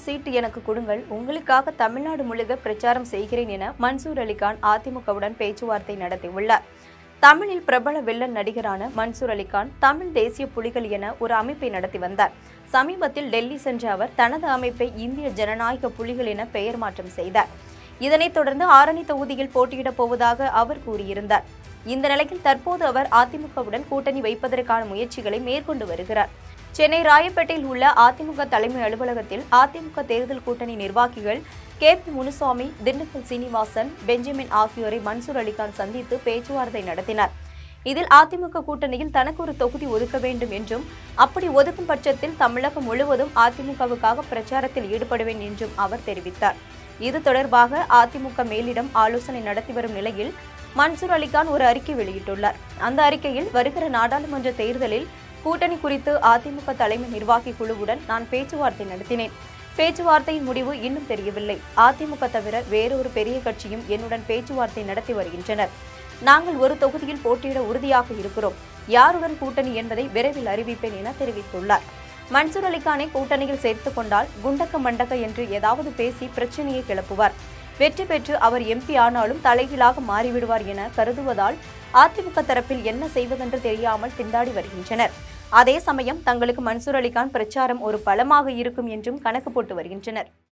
சீட்டு எனக்கு கொடுங்கள் உங்களுக்காக தமிழ்நாடு முழுக்க பிரச்சாரம் செய்கிறேன் என மன்சூர் அலிகான் அதிமுகவுடன் பேச்சுவார்த்தை நடத்தியுள்ளார் தமிழில் பிரபல வில்லன் நடிகரான மன்சூர் அலிகான் தமிழ் தேசிய புலிகள் என ஒரு அமைப்பை நடத்தி வந்தார் சமீபத்தில் டெல்லி சென்ற அவர் தனது அமைப்பை இந்திய ஜனநாயக புலிகள் என பெயர் மாற்றம் செய்தார் இதனைத் தொடர்ந்து ஆரணி தொகுதியில் போட்டியிடப் போவதாக அவர் கூறியிருந்தார் இந்த நிலையில் தற்போது அவர் அதிமுகவுடன் கூட்டணி வைப்பதற்கான முயற்சிகளை மேற்கொண்டு வருகிறார் சென்னை ராயப்பேட்டையில் உள்ள அதிமுக தலைமை அலுவலகத்தில் அதிமுக தேர்தல் கூட்டணி நிர்வாகிகள் கே பி முனுசாமி திண்டுக்கல் சீனிவாசன் பெஞ்சமின் ஆகியோரை மன்சூர் அலிகான் சந்தித்து பேச்சுவார்த்தை நடத்தினார் இதில் அதிமுக கூட்டணியில் தனக்கு ஒரு தொகுதி ஒதுக்க வேண்டும் என்றும் அப்படி ஒதுக்கும் பட்சத்தில் தமிழகம் முழுவதும் அதிமுகவுக்காக பிரச்சாரத்தில் ஈடுபடுவேன் என்றும் அவர் தெரிவித்தார் இது தொடர்பாக அதிமுக மேலிடம் ஆலோசனை நடத்தி வரும் நிலையில் மன்சூர் அலிகான் ஒரு அறிக்கை வெளியிட்டுள்ளார் அந்த அறிக்கையில் வருகிற நாடாளுமன்ற தேர்தலில் கூட்டணி குறித்து அதிமுக தலைமை நிர்வாகி குழுவுடன் நான் பேச்சுவார்த்தை நடத்தினேன் பேச்சுவார்த்தையின் முடிவு இன்னும் தெரியவில்லை அதிமுக தவிர வேறொரு பெரிய கட்சியும் என்னுடன் பேச்சுவார்த்தை நடத்தி வருகின்றனர் நாங்கள் ஒரு தொகுதியில் போட்டியிட உறுதியாக இருக்கிறோம் யாருடன் கூட்டணி என்பதை விரைவில் அறிவிப்பேன் என தெரிவித்துள்ளார் மன்சூர் அலிகானை கூட்டணியில் சேர்த்துக் கொண்டால் குண்டக்க மண்டக்க என்று ஏதாவது பேசி பிரச்சனையை கிளப்புவார் வெற்றி பெற்று அவர் எம்பி ஆனாலும் தலைகீழாக மாறிவிடுவார் என கருதுவதால் அதிமுக தரப்பில் என்ன செய்வதென்று தெரியாமல் திண்டாடி வருகின்றனர் அதே சமயம் தங்களுக்கு மன்சூர் அலிகான் பிரச்சாரம் ஒரு பலமாக இருக்கும் என்றும் கணக்கு போட்டு வருகின்றனர்